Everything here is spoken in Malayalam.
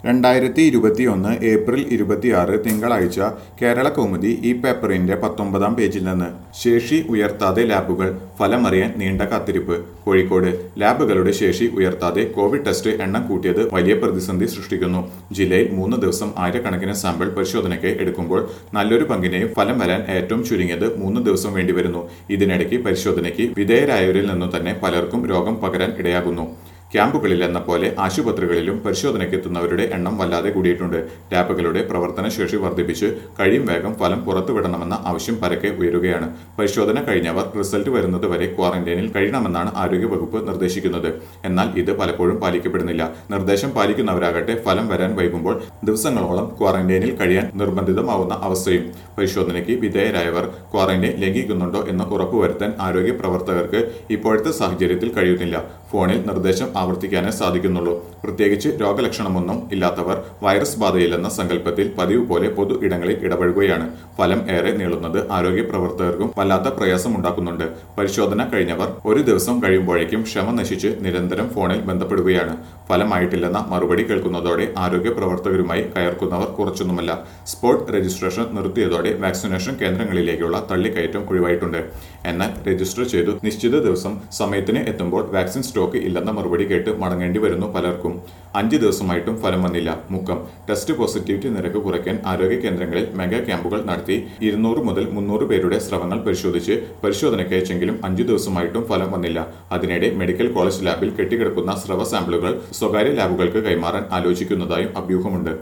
രണ്ടായിരത്തി ഇരുപത്തിയൊന്ന് ഏപ്രിൽ ഇരുപത്തിയാറ് തിങ്കളാഴ്ച കേരള കൗമുദി ഈ പേപ്പറിന്റെ പത്തൊമ്പതാം പേജിൽ നിന്ന് ശേഷി ഉയർത്താതെ ലാബുകൾ ഫലമറിയാൻ നീണ്ട കാത്തിരിപ്പ് കോഴിക്കോട് ലാബുകളുടെ ശേഷി ഉയർത്താതെ കോവിഡ് ടെസ്റ്റ് എണ്ണം കൂട്ടിയത് വലിയ പ്രതിസന്ധി സൃഷ്ടിക്കുന്നു ജില്ലയിൽ മൂന്ന് ദിവസം ആയിരക്കണക്കിന് സാമ്പിൾ പരിശോധനയ്ക്ക് എടുക്കുമ്പോൾ നല്ലൊരു പങ്കിനെയും ഫലം വരാൻ ഏറ്റവും ചുരുങ്ങിയത് മൂന്ന് ദിവസം വേണ്ടിവരുന്നു ഇതിനിടയ്ക്ക് പരിശോധനയ്ക്ക് വിധേയരായവരിൽ നിന്നു തന്നെ പലർക്കും രോഗം പകരാൻ ഇടയാകുന്നു ക്യാമ്പുകളിൽ എന്ന പോലെ ആശുപത്രികളിലും പരിശോധനയ്ക്ക് എത്തുന്നവരുടെ എണ്ണം വല്ലാതെ കൂടിയിട്ടുണ്ട് ലാബുകളുടെ പ്രവർത്തനശേഷി വർദ്ധിപ്പിച്ച് കഴിയും വേഗം ഫലം പുറത്തുവിടണമെന്ന ആവശ്യം പരക്കെ ഉയരുകയാണ് പരിശോധന കഴിഞ്ഞവർ റിസൾട്ട് വരുന്നത് വരെ ക്വാറന്റൈനിൽ കഴിയണമെന്നാണ് ആരോഗ്യവകുപ്പ് നിർദ്ദേശിക്കുന്നത് എന്നാൽ ഇത് പലപ്പോഴും പാലിക്കപ്പെടുന്നില്ല നിർദ്ദേശം പാലിക്കുന്നവരാകട്ടെ ഫലം വരാൻ വൈകുമ്പോൾ ദിവസങ്ങളോളം ക്വാറന്റൈനിൽ കഴിയാൻ നിർബന്ധിതമാവുന്ന അവസ്ഥയും പരിശോധനയ്ക്ക് വിധേയരായവർ ക്വാറന്റൈൻ ലംഘിക്കുന്നുണ്ടോ എന്ന് ഉറപ്പുവരുത്താൻ ആരോഗ്യ പ്രവർത്തകർക്ക് ഇപ്പോഴത്തെ സാഹചര്യത്തിൽ കഴിയുന്നില്ല ഫോണിൽ നിർദ്ദേശം ആവർത്തിക്കാനേ സാധിക്കുന്നുള്ളൂ പ്രത്യേകിച്ച് രോഗലക്ഷണമൊന്നും ഇല്ലാത്തവർ വൈറസ് ബാധയില്ലെന്ന സങ്കല്പത്തിൽ പതിവ് പോലെ പൊതു ഇടങ്ങളിൽ ഇടപഴകുകയാണ് ഫലം ഏറെ നീളുന്നത് ആരോഗ്യ പ്രവർത്തകർക്കും വല്ലാത്ത പ്രയാസം ഉണ്ടാക്കുന്നുണ്ട് പരിശോധന കഴിഞ്ഞവർ ഒരു ദിവസം കഴിയുമ്പോഴേക്കും ക്ഷമ നശിച്ച് നിരന്തരം ഫോണിൽ ബന്ധപ്പെടുകയാണ് ഫലമായിട്ടില്ലെന്ന മറുപടി കേൾക്കുന്നതോടെ ആരോഗ്യ പ്രവർത്തകരുമായി കയർക്കുന്നവർ കുറച്ചൊന്നുമല്ല സ്പോട്ട് രജിസ്ട്രേഷൻ നിർത്തിയതോടെ വാക്സിനേഷൻ കേന്ദ്രങ്ങളിലേക്കുള്ള തള്ളിക്കയറ്റം ഒഴിവായിട്ടുണ്ട് എന്നാൽ രജിസ്റ്റർ ചെയ്തു നിശ്ചിത ദിവസം സമയത്തിന് എത്തുമ്പോൾ വാക്സിൻ സ്റ്റോക്ക് ഇല്ലെന്ന മറുപടി കേട്ട് മടങ്ങേണ്ടി വരുന്നു പലർക്കും അഞ്ച് ദിവസമായിട്ടും ഫലം വന്നില്ല മുക്കം ടെസ്റ്റ് പോസിറ്റിവിറ്റി നിരക്ക് കുറയ്ക്കാൻ ആരോഗ്യ കേന്ദ്രങ്ങളിൽ മെഗാ ക്യാമ്പുകൾ നടത്തി ഇരുന്നൂറ് മുതൽ മുന്നൂറ് പേരുടെ സ്രവങ്ങൾ പരിശോധിച്ച് പരിശോധനയ്ക്ക് അയച്ചെങ്കിലും അഞ്ചു ദിവസമായിട്ടും ഫലം വന്നില്ല അതിനിടെ മെഡിക്കൽ കോളേജ് ലാബിൽ കെട്ടിക്കിടക്കുന്ന സ്രവ സാമ്പിളുകൾ സ്വകാര്യ ലാബുകൾക്ക് കൈമാറാൻ ആലോചിക്കുന്നതായും അഭ്യൂഹമുണ്ട്